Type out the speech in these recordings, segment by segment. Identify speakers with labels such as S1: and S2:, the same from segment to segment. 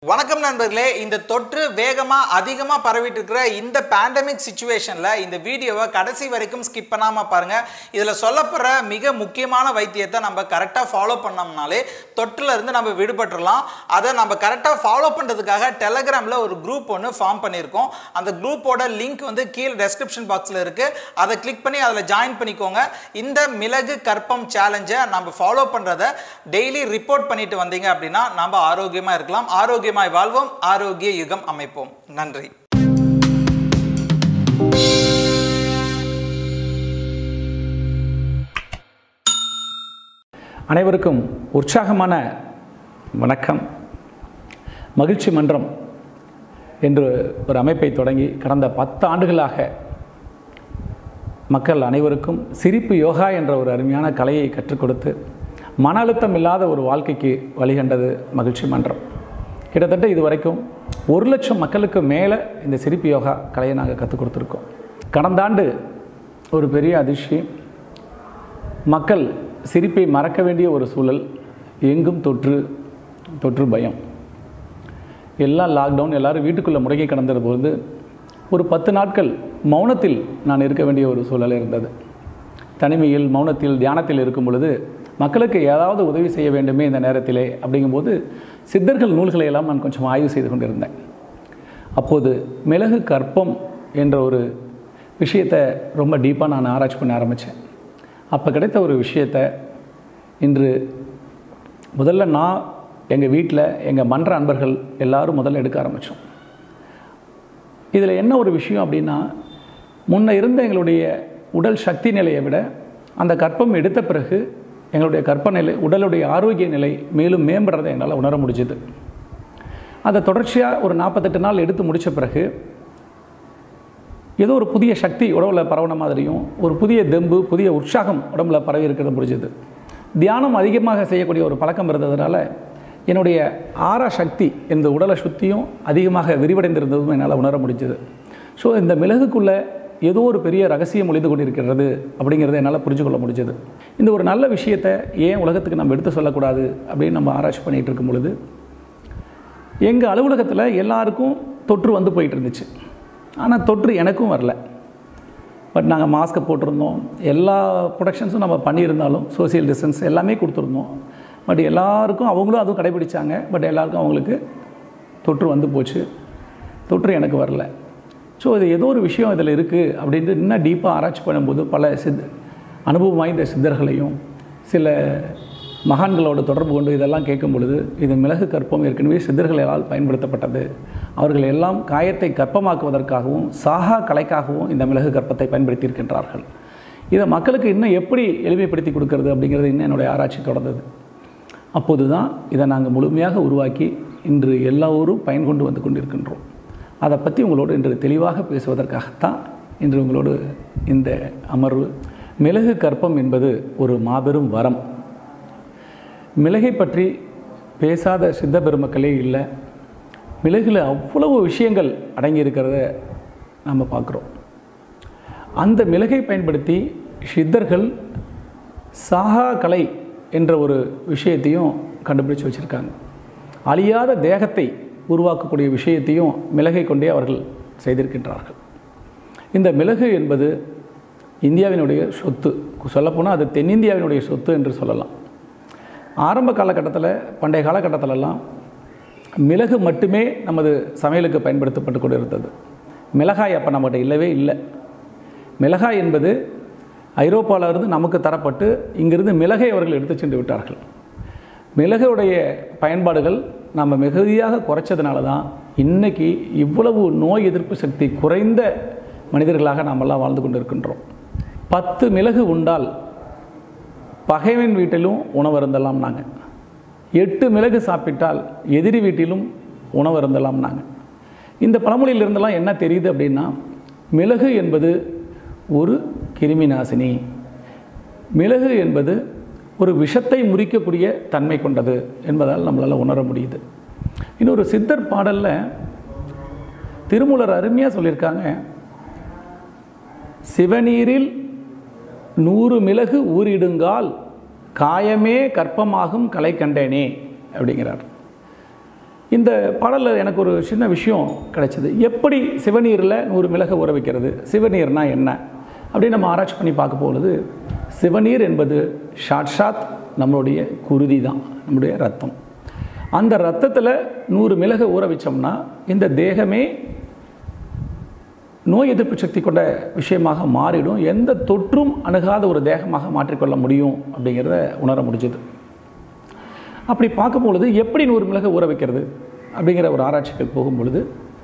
S1: வணக்கம் நண்பர்களே இந்த தொற்று வேகமா அதிகமா பரவிட்டு இருக்கிற இந்த பேண்டமிக் சுச்சுவேஷன்ல இந்த வீடியோவை கடைசி வரைக்கும் ஸ்கிப் பண்ணாம பாருங்க இதுல சொல்லப்படுற மிக முக்கியமான வைத்தியத்தை நம்ம கரெக்டா ஃபாலோ பண்ணோம்னாலே தொற்றுல இருந்து நம்ம விடுபட்டுறலாம் அதை நம்ம கரெக்டா ஃபாலோ பண்றதுக்காக டெலகிராம்ல ஒரு குரூப் ஒன்று ஃபார்ம் பண்ணியிருக்கோம் அந்த குரூப்போட லிங்க் வந்து கீழே டெஸ்கிரிப்ஷன் பாக்ஸ்ல இருக்கு அதை கிளிக் பண்ணி அதில் ஜாயின் பண்ணிக்கோங்க இந்த மிளகு கற்பம் சேலஞ்சை நம்ம ஃபாலோ பண்றதை டெய்லி ரிப்போர்ட் பண்ணிட்டு வந்தீங்க அப்படின்னா நம்ம ஆரோக்கியமா இருக்கலாம் ஆரோக்கியமாய் வாழ்வோம் ஆரோக்கிய யுகம் அமைப்போம் நன்றி
S2: அனைவருக்கும் உற்சாகமான வணக்கம் மகிழ்ச்சி மன்றம் என்று ஒரு அமைப்பை தொடங்கி கடந்த பத்து ஆண்டுகளாக மக்கள் அனைவருக்கும் சிரிப்பு யோகா என்ற ஒரு அருமையான கலையை கற்றுக் கொடுத்து மன அழுத்தம் இல்லாத ஒரு வாழ்க்கைக்கு வழிகண்டது மகிழ்ச்சி மன்றம் கிட்டத்தட்ட இது வரைக்கும் ஒரு லட்சம் மக்களுக்கு மேலே இந்த சிரிப்பு யோகா கலையை நாங்கள் கற்றுக் கொடுத்துருக்கோம் கடந்த ஆண்டு ஒரு பெரிய அதிர்ச்சி மக்கள் சிரிப்பை மறக்க வேண்டிய ஒரு சூழல் எங்கும் தொற்று தொற்று பயம் எல்லாம் லாக்டவுன் எல்லாரும் வீட்டுக்குள்ளே முடங்கி கிடந்தது பொழுது ஒரு பத்து நாட்கள் மௌனத்தில் நான் இருக்க வேண்டிய ஒரு சூழல் இருந்தது தனிமையில் மௌனத்தில் தியானத்தில் இருக்கும் பொழுது மக்களுக்கு ஏதாவது உதவி செய்ய வேண்டுமே இந்த நேரத்திலே அப்படிங்கும்போது சித்தர்கள் நூல்களை எல்லாம் நான் கொஞ்சம் ஆய்வு செய்து கொண்டிருந்தேன் அப்போது மிளகு கற்பம் என்ற ஒரு விஷயத்தை ரொம்ப டீப்பாக நான் ஆராய்ச்சி பண்ண ஆரம்பித்தேன் அப்போ கிடைத்த ஒரு விஷயத்தை இன்று முதல்ல நான் எங்கள் வீட்டில் எங்கள் மன்ற அன்பர்கள் எல்லாரும் முதல்ல எடுக்க ஆரம்பித்தோம் இதில் என்ன ஒரு விஷயம் அப்படின்னா முன்ன இருந்த எங்களுடைய உடல் சக்தி நிலையை விட அந்த கற்பம் எடுத்த பிறகு எங்களுடைய கற்ப நிலை உடலுடைய ஆரோக்கிய நிலை மேலும் மேம்படுறதை என்னால் உணர முடிஞ்சுது அதை தொடர்ச்சியாக ஒரு நாற்பத்தெட்டு நாள் எடுத்து முடித்த பிறகு ஏதோ ஒரு புதிய சக்தி உடம்புல பரவன மாதிரியும் ஒரு புதிய தெம்பு புதிய உற்சாகம் உடம்புல பரவி இருக்கிறது முடிஞ்சது தியானம் அதிகமாக செய்யக்கூடிய ஒரு பழக்கம் இருந்ததுனால என்னுடைய ஆறா சக்தி இந்த உடலை சுற்றியும் அதிகமாக விரிவடைந்திருந்ததும் என்னால் உணர முடிஞ்சது ஸோ இந்த மிளகுக்குள்ளே ஏதோ ஒரு பெரிய ரகசியம் ஒளிந்து கொண்டிருக்கிறது அப்படிங்கிறத என்னால் புரிஞ்சு கொள்ள முடிஞ்சது இந்த ஒரு நல்ல விஷயத்தை ஏன் உலகத்துக்கு நம்ம எடுத்து சொல்லக்கூடாது அப்படின்னு நம்ம ஆராய்ச்சி பண்ணிகிட்டு இருக்கும் பொழுது எங்கள் அலுவலகத்தில் எல்லாருக்கும் தொற்று வந்து போயிட்டு இருந்துச்சு ஆனால் தொற்று எனக்கும் வரல பட் நாங்கள் மாஸ்க்கை போட்டிருந்தோம் எல்லா ப்ரொடக்ஷன்ஸும் நம்ம பண்ணியிருந்தாலும் சோசியல் டிஸ்டன்ஸ் எல்லாமே கொடுத்துருந்தோம் பட் எல்லாருக்கும் அவங்களும் அதுவும் கடைபிடிச்சாங்க பட் எல்லாருக்கும் அவங்களுக்கு தொற்று வந்து போச்சு தொற்று எனக்கு வரல ஸோ இது ஏதோ ஒரு விஷயம் இதில் இருக்குது அப்படின்ட்டு இன்னும் டீப்பாக ஆராய்ச்சி பண்ணும்போது பல சித் அனுபவம் வாய்ந்த சித்தர்களையும் சில மகான்களோட தொடர்பு கொண்டு இதெல்லாம் கேட்கும் பொழுது இது மிளகு கற்பம் ஏற்கனவே சித்தர்களால் பயன்படுத்தப்பட்டது அவர்கள் எல்லாம் காயத்தை கற்பமாக்குவதற்காகவும் சாகா கலைக்காகவும் இந்த மிளகு கற்பத்தை பயன்படுத்தியிருக்கின்றார்கள் இதை மக்களுக்கு இன்னும் எப்படி எளிமைப்படுத்தி கொடுக்கறது அப்படிங்கிறது இன்னும் என்னுடைய ஆராய்ச்சி தொடர்ந்தது அப்போது தான் இதை நாங்கள் முழுமையாக உருவாக்கி இன்று எல்லோரும் பயன் கொண்டு வந்து கொண்டிருக்கின்றோம் அதை பற்றி உங்களோடு இன்று தெளிவாக பேசுவதற்காகத்தான் இன்று உங்களோடு இந்த அமர்வு மிளகு கற்பம் என்பது ஒரு மாபெரும் வரம் மிளகை பற்றி பேசாத சித்த பெருமக்களே இல்லை மிளகில் அவ்வளவு விஷயங்கள் அடங்கி இருக்கிறத நம்ம பார்க்குறோம் அந்த மிளகை பயன்படுத்தி சித்தர்கள் சாகா கலை என்ற ஒரு விஷயத்தையும் கண்டுபிடிச்சு வச்சுருக்காங்க அழியாத தேகத்தை உருவாக்கக்கூடிய விஷயத்தையும் மிளகை கொண்டே அவர்கள் செய்திருக்கின்றார்கள் இந்த மிளகு என்பது இந்தியாவினுடைய சொத்து சொல்லப்போனால் அது தென்னிந்தியாவினுடைய சொத்து என்று சொல்லலாம் ஆரம்ப காலகட்டத்தில் பண்டைய காலகட்டத்திலெல்லாம் மிளகு மட்டுமே நமது சமையலுக்கு பயன்படுத்தப்பட்டு கொண்டு இருந்தது மிளகாய் அப்போ நம்மகிட்ட இல்லவே இல்லை மிளகாய் என்பது ஐரோப்பாவிலிருந்து நமக்கு தரப்பட்டு இங்கிருந்து மிளகை அவர்கள் எடுத்து சென்று விட்டார்கள் மிளகுடைய பயன்பாடுகள் நம்ம மிகுதியாக குறைச்சதுனால தான் இன்றைக்கி இவ்வளவு நோய் எதிர்ப்பு சக்தி குறைந்த மனிதர்களாக நாமெல்லாம் வாழ்ந்து கொண்டு இருக்கின்றோம் பத்து மிளகு உண்டால் பகைவன் வீட்டிலும் உணவு இருந்தலாம் நாங்கள் எட்டு மிளகு சாப்பிட்டால் எதிரி வீட்டிலும் உணவு இருந்தலாம் நாங்கள் இந்த பழமொழியிலிருந்தெல்லாம் என்ன தெரியுது அப்படின்னா மிளகு என்பது ஒரு கிருமி நாசினி மிளகு என்பது ஒரு விஷத்தை முறிக்கக்கூடிய தன்மை கொண்டது என்பதால் நம்மளால் உணர முடியுது இன்னொரு சித்தர் பாடலில் திருமூலர் அருமையாக சொல்லியிருக்காங்க சிவநீரில் நூறு மிளகு ஊறிடுங்கால் காயமே கற்பமாகும் கலை கண்டேனே அப்படிங்கிறார் இந்த பாடலில் எனக்கு ஒரு சின்ன விஷயம் கிடைச்சது எப்படி சிவநீரில் நூறு மிளகை ஊற வைக்கிறது சிவநீர்னா என்ன அப்படின்னு நம்ம ஆராய்ச்சி பண்ணி பார்க்க போகிறது சிவநீர் என்பது சாட்சாத் நம்மளுடைய குருதி தான் நம்முடைய ரத்தம் அந்த ரத்தத்தில் நூறு மிளகை ஊற வச்சோம்னா இந்த தேகமே நோய் எதிர்ப்பு சக்தி கொண்ட விஷயமாக மாறிடும் எந்த தொற்றும் அணுகாத ஒரு தேகமாக மாற்றிக்கொள்ள முடியும் அப்படிங்கிறத உணர முடிஞ்சது அப்படி பார்க்கும் பொழுது எப்படி நூறு மிளகு ஊற வைக்கிறது அப்படிங்கிற ஒரு ஆராய்ச்சிக்கு போகும் பொழுது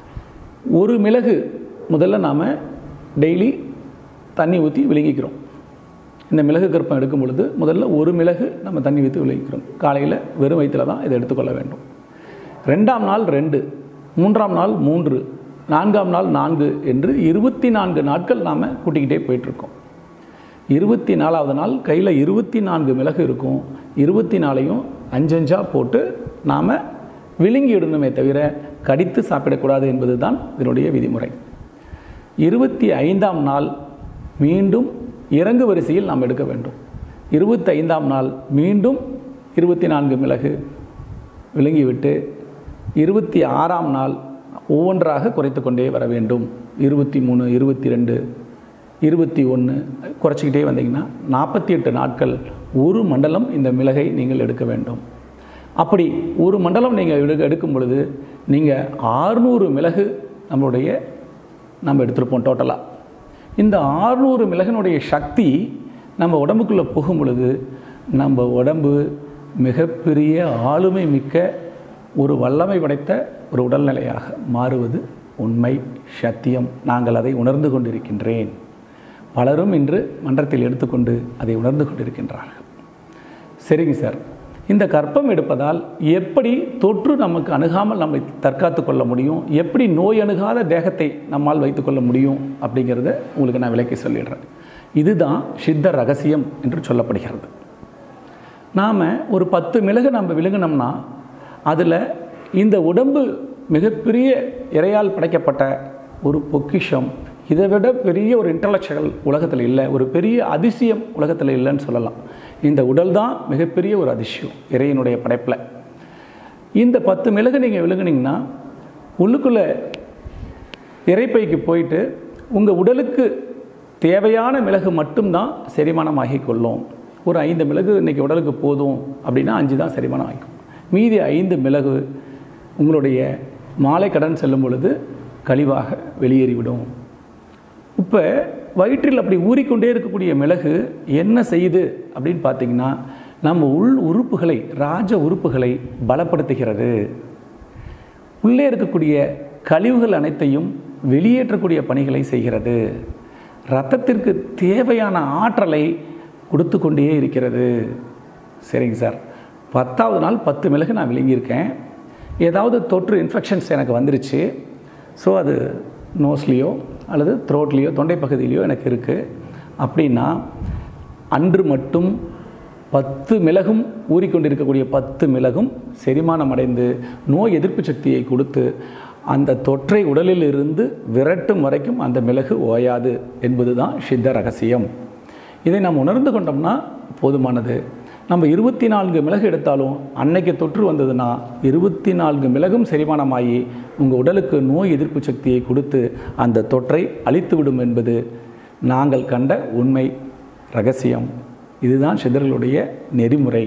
S2: ஒரு மிளகு முதல்ல நாம் டெய்லி தண்ணி ஊற்றி விழுங்கிக்கிறோம் இந்த மிளகு கற்பம் எடுக்கும் பொழுது முதல்ல ஒரு மிளகு நம்ம தண்ணி ஊற்றி விழுங்கிக்கிறோம் காலையில் வெறும் வயிற்றில் தான் இதை எடுத்துக்கொள்ள வேண்டும் ரெண்டாம் நாள் ரெண்டு மூன்றாம் நாள் மூன்று நான்காம் நாள் நான்கு என்று இருபத்தி நான்கு நாட்கள் நாம் கூட்டிக்கிட்டே போயிட்டுருக்கோம் இருபத்தி நாலாவது நாள் கையில் இருபத்தி நான்கு மிளகு இருக்கும் இருபத்தி நாலையும் அஞ்சஞ்சா போட்டு நாம் விழுங்கி இடணுமே தவிர கடித்து சாப்பிடக்கூடாது என்பது தான் இதனுடைய விதிமுறை இருபத்தி ஐந்தாம் நாள் மீண்டும் இறங்கு வரிசையில் நாம் எடுக்க வேண்டும் இருபத்தி ஐந்தாம் நாள் மீண்டும் இருபத்தி நான்கு மிளகு விழுங்கிவிட்டு இருபத்தி ஆறாம் நாள் ஒவ்வொன்றாக குறைத்து கொண்டே வர வேண்டும் இருபத்தி மூணு இருபத்தி ரெண்டு இருபத்தி ஒன்று குறைச்சிக்கிட்டே வந்தீங்கன்னா நாற்பத்தி எட்டு நாட்கள் ஒரு மண்டலம் இந்த மிளகை நீங்கள் எடுக்க வேண்டும் அப்படி ஒரு மண்டலம் நீங்கள் எடுக்க எடுக்கும் பொழுது நீங்கள் ஆறுநூறு மிளகு நம்மளுடைய நம்ம எடுத்திருப்போம் டோட்டலாக இந்த ஆறுநூறு மிளகனுடைய சக்தி நம்ம உடம்புக்குள்ளே போகும் பொழுது நம்ம உடம்பு மிகப்பெரிய ஆளுமை மிக்க ஒரு வல்லமை படைத்த ஒரு உடல்நிலையாக மாறுவது உண்மை சத்தியம் நாங்கள் அதை உணர்ந்து கொண்டிருக்கின்றேன் பலரும் இன்று மன்றத்தில் எடுத்துக்கொண்டு அதை உணர்ந்து கொண்டிருக்கின்றார்கள் சரிங்க சார் இந்த கற்பம் எடுப்பதால் எப்படி தொற்று நமக்கு அணுகாமல் நம்மை தற்காத்து கொள்ள முடியும் எப்படி நோய் அணுகாத தேகத்தை நம்மால் வைத்துக்கொள்ள முடியும் அப்படிங்கிறத உங்களுக்கு நான் விளக்கி சொல்லிடுறேன் இதுதான் சித்த ரகசியம் என்று சொல்லப்படுகிறது நாம் ஒரு பத்து மிளகு நம்ம விழுங்கினோம்னா அதில் இந்த உடம்பு மிகப்பெரிய இறையால் படைக்கப்பட்ட ஒரு பொக்கிஷம் இதை விட பெரிய ஒரு இன்டலெக்சுவல் உலகத்தில் இல்லை ஒரு பெரிய அதிசயம் உலகத்தில் இல்லைன்னு சொல்லலாம் இந்த உடல் தான் மிகப்பெரிய ஒரு அதிசயம் இறையினுடைய படைப்பில் இந்த பத்து மிளகு நீங்கள் விழுங்குனீங்கன்னா உள்ளுக்குள்ளே இறைப்பைக்கு போயிட்டு உங்கள் உடலுக்கு தேவையான மிளகு மட்டும்தான் செரிமானம் ஆகி கொள்ளும் ஒரு ஐந்து மிளகு இன்றைக்கி உடலுக்கு போதும் அப்படின்னா அஞ்சு தான் செரிமானம் ஆகிக்கும் மீதி ஐந்து மிளகு உங்களுடைய மாலை கடன் செல்லும் பொழுது கழிவாக வெளியேறிவிடும் இப்போ வயிற்றில் அப்படி ஊறிக்கொண்டே இருக்கக்கூடிய மிளகு என்ன செய்யுது அப்படின்னு பார்த்தீங்கன்னா நம்ம உள் உறுப்புகளை ராஜ உறுப்புகளை பலப்படுத்துகிறது உள்ளே இருக்கக்கூடிய கழிவுகள் அனைத்தையும் வெளியேற்றக்கூடிய பணிகளை செய்கிறது ரத்தத்திற்கு தேவையான ஆற்றலை கொடுத்து கொண்டே இருக்கிறது சரிங்க சார் பத்தாவது நாள் பத்து மிளகு நான் விழுங்கியிருக்கேன் ஏதாவது தொற்று இன்ஃபெக்ஷன்ஸ் எனக்கு வந்துருச்சு ஸோ அது நோஸ்லேயோ அல்லது த்ரோட்லேயோ தொண்டை பகுதியிலையோ எனக்கு இருக்குது அப்படின்னா அன்று மட்டும் பத்து மிளகும் ஊறிக்கொண்டிருக்கக்கூடிய பத்து மிளகும் செரிமானம் அடைந்து நோய் எதிர்ப்பு சக்தியை கொடுத்து அந்த தொற்றை உடலில் இருந்து விரட்டும் வரைக்கும் அந்த மிளகு ஓயாது என்பது தான் சித்த ரகசியம் இதை நாம் உணர்ந்து கொண்டோம்னா போதுமானது நம்ம இருபத்தி நான்கு மிளகு எடுத்தாலும் அன்னைக்கு தொற்று வந்ததுன்னா இருபத்தி நான்கு மிளகும் செரிமானமாகி உங்கள் உடலுக்கு நோய் எதிர்ப்பு சக்தியை கொடுத்து அந்த தொற்றை அழித்துவிடும் என்பது நாங்கள் கண்ட உண்மை ரகசியம் இதுதான் சிதறலுடைய நெறிமுறை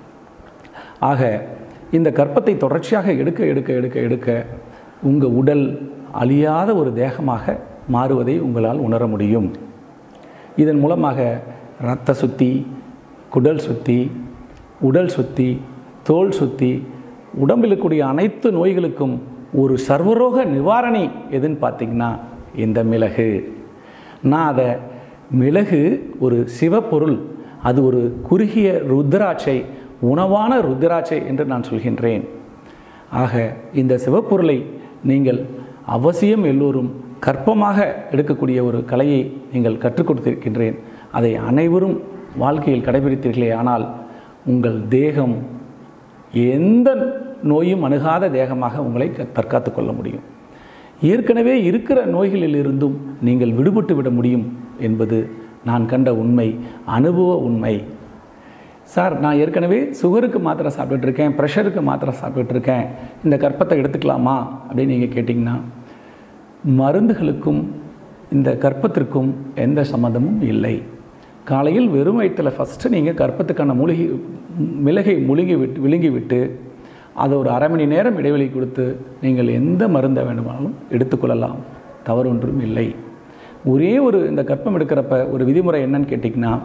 S2: ஆக இந்த கற்பத்தை தொடர்ச்சியாக எடுக்க எடுக்க எடுக்க எடுக்க உங்கள் உடல் அழியாத ஒரு தேகமாக மாறுவதை உங்களால் உணர முடியும் இதன் மூலமாக இரத்த சுத்தி குடல் சுத்தி உடல் சுத்தி தோல் சுத்தி உடம்பில் இருக்கக்கூடிய அனைத்து நோய்களுக்கும் ஒரு சர்வரோக நிவாரணி எதுன்னு பார்த்தீங்கன்னா இந்த மிளகு நான் அதை மிளகு ஒரு சிவப்பொருள் அது ஒரு குறுகிய ருத்ராட்சை உணவான ருத்ராட்சை என்று நான் சொல்கின்றேன் ஆக இந்த சிவப்பொருளை நீங்கள் அவசியம் எல்லோரும் கற்பமாக எடுக்கக்கூடிய ஒரு கலையை நீங்கள் கற்றுக் கொடுத்திருக்கின்றேன் அதை அனைவரும் வாழ்க்கையில் கடைபிடித்தீர்களே ஆனால் உங்கள் தேகம் எந்த நோயும் அணுகாத தேகமாக உங்களை க- தற்காத்துக் கொள்ள முடியும் ஏற்கனவே இருக்கிற நோய்களிலிருந்தும் நீங்கள் விடுபட்டு விட முடியும் என்பது நான் கண்ட உண்மை அனுபவ உண்மை சார் நான் ஏற்கனவே சுகருக்கு மாத்திரை சாப்பிட்டுட்டு இருக்கேன் ப்ரெஷருக்கு மாத்திரை சாப்பிட்டுட்டு இருக்கேன் இந்த கற்பத்தை எடுத்துக்கலாமா அப்படின்னு நீங்கள் கேட்டிங்கன்னா மருந்துகளுக்கும் இந்த கற்பத்திற்கும் எந்த சம்மந்தமும் இல்லை காலையில் வெறும் வயிற்றில் ஃபஸ்ட்டு நீங்கள் கற்பத்துக்கான மூலிகை மிளகை முழுங்கி விட்டு விழுங்கி விட்டு அதை ஒரு அரை மணி நேரம் இடைவெளி கொடுத்து நீங்கள் எந்த மருந்தை வேண்டுமானாலும் எடுத்துக்கொள்ளலாம் தவறு ஒன்றும் இல்லை ஒரே ஒரு இந்த கற்பம் எடுக்கிறப்ப ஒரு விதிமுறை என்னன்னு கேட்டிங்கன்னா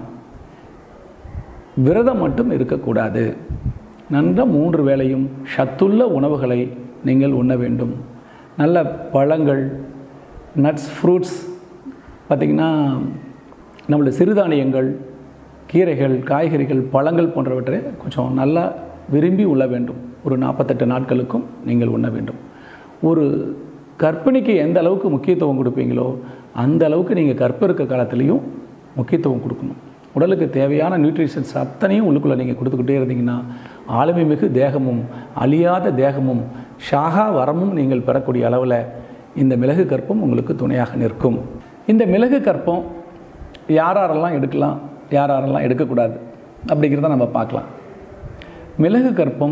S2: விரதம் மட்டும் இருக்கக்கூடாது நன்ற மூன்று வேளையும் சத்துள்ள உணவுகளை நீங்கள் உண்ண வேண்டும் நல்ல பழங்கள் நட்ஸ் ஃப்ரூட்ஸ் பார்த்திங்கன்னா நம்மளோட சிறுதானியங்கள் கீரைகள் காய்கறிகள் பழங்கள் போன்றவற்றை கொஞ்சம் நல்லா விரும்பி உண்ண வேண்டும் ஒரு நாற்பத்தெட்டு நாட்களுக்கும் நீங்கள் உண்ண வேண்டும் ஒரு கர்ப்பிணிக்கு எந்த அளவுக்கு முக்கியத்துவம் கொடுப்பீங்களோ அந்த அளவுக்கு நீங்கள் கற்ப இருக்க காலத்துலேயும் முக்கியத்துவம் கொடுக்கணும் உடலுக்கு தேவையான நியூட்ரிஷன்ஸ் அத்தனையும் உள்ளுக்குள்ளே நீங்கள் கொடுத்துக்கிட்டே இருந்தீங்கன்னா ஆளுமை மிகு தேகமும் அழியாத தேகமும் ஷாகா வரமும் நீங்கள் பெறக்கூடிய அளவில் இந்த மிளகு கற்பம் உங்களுக்கு துணையாக நிற்கும் இந்த மிளகு கற்பம் யார் யாரெல்லாம் எடுக்கலாம் யார் யாரெல்லாம் எடுக்கக்கூடாது அப்படிங்கிறத நம்ம பார்க்கலாம் மிளகு கற்பம்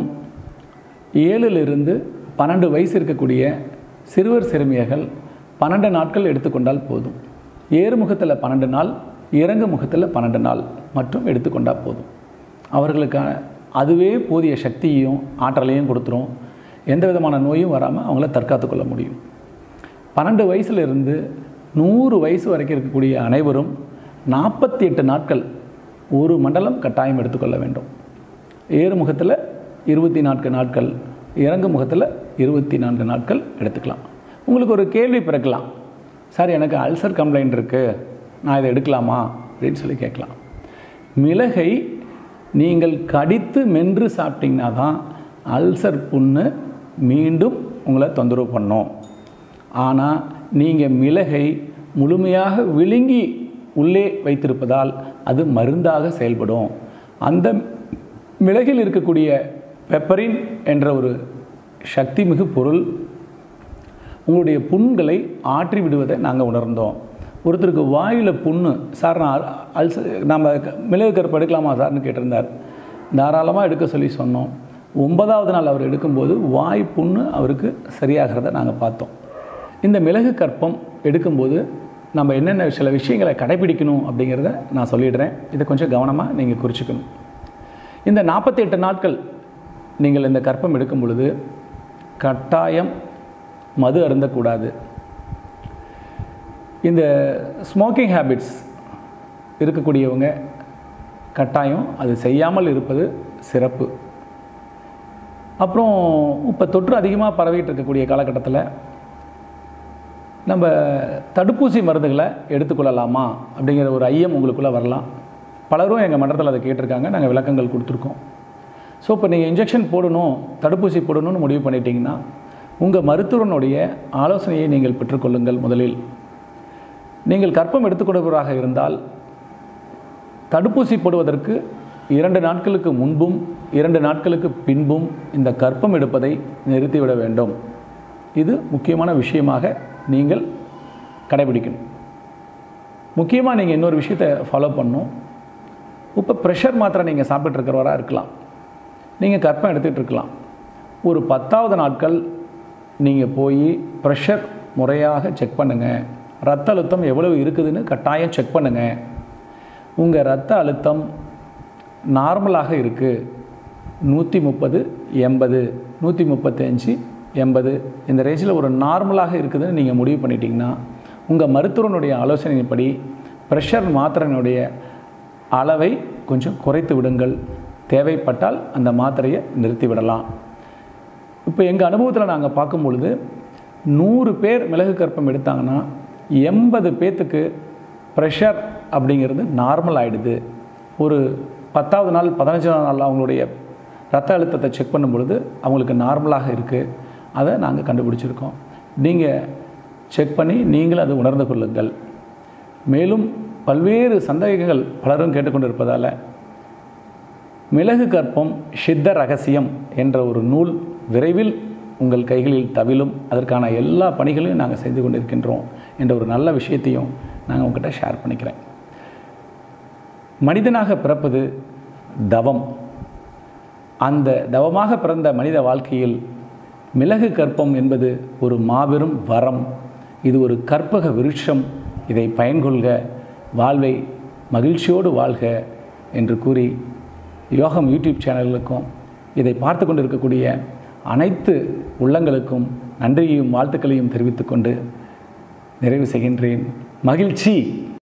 S2: ஏழிலிருந்து பன்னெண்டு வயசு இருக்கக்கூடிய சிறுவர் சிறுமியர்கள் பன்னெண்டு நாட்கள் எடுத்துக்கொண்டால் போதும் ஏறுமுகத்தில் பன்னெண்டு நாள் இறங்கு முகத்தில் பன்னெண்டு நாள் மட்டும் எடுத்துக்கொண்டால் போதும் அவர்களுக்கான அதுவே போதிய சக்தியையும் ஆற்றலையும் கொடுத்துரும் எந்த விதமான நோயும் வராமல் அவங்கள தற்காத்து கொள்ள முடியும் பன்னெண்டு வயசுலேருந்து நூறு வயசு வரைக்கும் இருக்கக்கூடிய அனைவரும் நாற்பத்தி எட்டு நாட்கள் ஒரு மண்டலம் கட்டாயம் எடுத்துக்கொள்ள வேண்டும் ஏறுமுகத்தில் இருபத்தி நான்கு நாட்கள் இறங்கு முகத்தில் இருபத்தி நான்கு நாட்கள் எடுத்துக்கலாம் உங்களுக்கு ஒரு கேள்வி பிறக்கலாம் சார் எனக்கு அல்சர் கம்ப்ளைண்ட் இருக்குது நான் இதை எடுக்கலாமா அப்படின்னு சொல்லி கேட்கலாம் மிளகை நீங்கள் கடித்து மென்று சாப்பிட்டீங்கன்னா தான் அல்சர் புண்ணு மீண்டும் உங்களை தொந்தரவு பண்ணும் ஆனால் நீங்கள் மிளகை முழுமையாக விழுங்கி உள்ளே வைத்திருப்பதால் அது மருந்தாக செயல்படும் அந்த மிளகில் இருக்கக்கூடிய பெப்பரின் என்ற ஒரு சக்தி மிகு பொருள் உங்களுடைய புண்களை ஆற்றி விடுவதை நாங்கள் உணர்ந்தோம் ஒருத்தருக்கு வாயில் புண்ணு சார் நான் அல்ச நம்ம மிளகு கருப்பு எடுக்கலாமா சார்னு கேட்டிருந்தார் தாராளமாக எடுக்க சொல்லி சொன்னோம் ஒன்பதாவது நாள் அவர் எடுக்கும்போது வாய் புண்ணு அவருக்கு சரியாகிறத நாங்கள் பார்த்தோம் இந்த மிளகு கற்பம் எடுக்கும்போது நம்ம என்னென்ன சில விஷயங்களை கடைபிடிக்கணும் அப்படிங்கிறத நான் சொல்லிடுறேன் இதை கொஞ்சம் கவனமாக நீங்கள் குறிச்சிக்கணும் இந்த நாற்பத்தி எட்டு நாட்கள் நீங்கள் இந்த கற்பம் எடுக்கும் பொழுது கட்டாயம் மது அருந்தக்கூடாது இந்த ஸ்மோக்கிங் ஹேபிட்ஸ் இருக்கக்கூடியவங்க கட்டாயம் அது செய்யாமல் இருப்பது சிறப்பு அப்புறம் இப்போ தொற்று அதிகமாக பரவிட்டு இருக்கக்கூடிய காலகட்டத்தில் நம்ம தடுப்பூசி மருந்துகளை எடுத்துக்கொள்ளலாமா அப்படிங்கிற ஒரு ஐயம் உங்களுக்குள்ளே வரலாம் பலரும் எங்கள் மன்றத்தில் அதை கேட்டிருக்காங்க நாங்கள் விளக்கங்கள் கொடுத்துருக்கோம் ஸோ இப்போ நீங்கள் இன்ஜெக்ஷன் போடணும் தடுப்பூசி போடணும்னு முடிவு பண்ணிட்டீங்கன்னா உங்கள் மருத்துவனுடைய ஆலோசனையை நீங்கள் பெற்றுக்கொள்ளுங்கள் முதலில் நீங்கள் கற்பம் எடுத்துக்கொள்பவராக இருந்தால் தடுப்பூசி போடுவதற்கு இரண்டு நாட்களுக்கு முன்பும் இரண்டு நாட்களுக்கு பின்பும் இந்த கற்பம் எடுப்பதை நிறுத்திவிட வேண்டும் இது முக்கியமான விஷயமாக நீங்கள் கடைபிடிக்கணும் முக்கியமாக நீங்கள் இன்னொரு விஷயத்தை ஃபாலோ பண்ணணும் இப்போ ப்ரெஷர் மாத்திரை நீங்கள் சாப்பிட்டு இருக்கிறவராக இருக்கலாம் நீங்கள் கற்பம் எடுத்துகிட்டு இருக்கலாம் ஒரு பத்தாவது நாட்கள் நீங்கள் போய் ப்ரெஷர் முறையாக செக் பண்ணுங்கள் ரத்த அழுத்தம் எவ்வளவு இருக்குதுன்னு கட்டாயம் செக் பண்ணுங்கள் உங்கள் ரத்த அழுத்தம் நார்மலாக இருக்குது நூற்றி முப்பது எண்பது நூற்றி முப்பத்தஞ்சு எண்பது இந்த ரேஞ்சில் ஒரு நார்மலாக இருக்குதுன்னு நீங்கள் முடிவு பண்ணிட்டீங்கன்னா உங்கள் மருத்துவனுடைய ஆலோசனையின்படி ப்ரெஷர் மாத்திரையினுடைய அளவை கொஞ்சம் குறைத்து விடுங்கள் தேவைப்பட்டால் அந்த மாத்திரையை நிறுத்தி விடலாம் இப்போ எங்கள் அனுபவத்தில் நாங்கள் பார்க்கும் பொழுது நூறு பேர் மிளகு கற்பம் எடுத்தாங்கன்னா எண்பது பேர்த்துக்கு ப்ரெஷர் அப்படிங்கிறது நார்மல் ஆகிடுது ஒரு பத்தாவது நாள் பதினஞ்சாவது நாள் அவங்களுடைய ரத்த அழுத்தத்தை செக் பண்ணும் பொழுது அவங்களுக்கு நார்மலாக இருக்குது அதை நாங்கள் கண்டுபிடிச்சிருக்கோம் நீங்கள் செக் பண்ணி நீங்களும் அதை உணர்ந்து கொள்ளுங்கள் மேலும் பல்வேறு சந்தேகங்கள் பலரும் கேட்டுக்கொண்டிருப்பதால் மிளகு கற்பம் சித்த ரகசியம் என்ற ஒரு நூல் விரைவில் உங்கள் கைகளில் தவிலும் அதற்கான எல்லா பணிகளையும் நாங்கள் செய்து கொண்டிருக்கின்றோம் என்ற ஒரு நல்ல விஷயத்தையும் நாங்கள் உங்கள்கிட்ட ஷேர் பண்ணிக்கிறேன் மனிதனாக பிறப்பது தவம் அந்த தவமாக பிறந்த மனித வாழ்க்கையில் மிளகு கற்பம் என்பது ஒரு மாபெரும் வரம் இது ஒரு கற்பக விருட்சம் இதை பயன்கொள்க வாழ்வை மகிழ்ச்சியோடு வாழ்க என்று கூறி யோகம் யூடியூப் சேனலுக்கும் இதை பார்த்து கொண்டிருக்கக்கூடிய அனைத்து உள்ளங்களுக்கும் நன்றியையும் வாழ்த்துக்களையும் தெரிவித்துக்கொண்டு நிறைவு செய்கின்றேன் மகிழ்ச்சி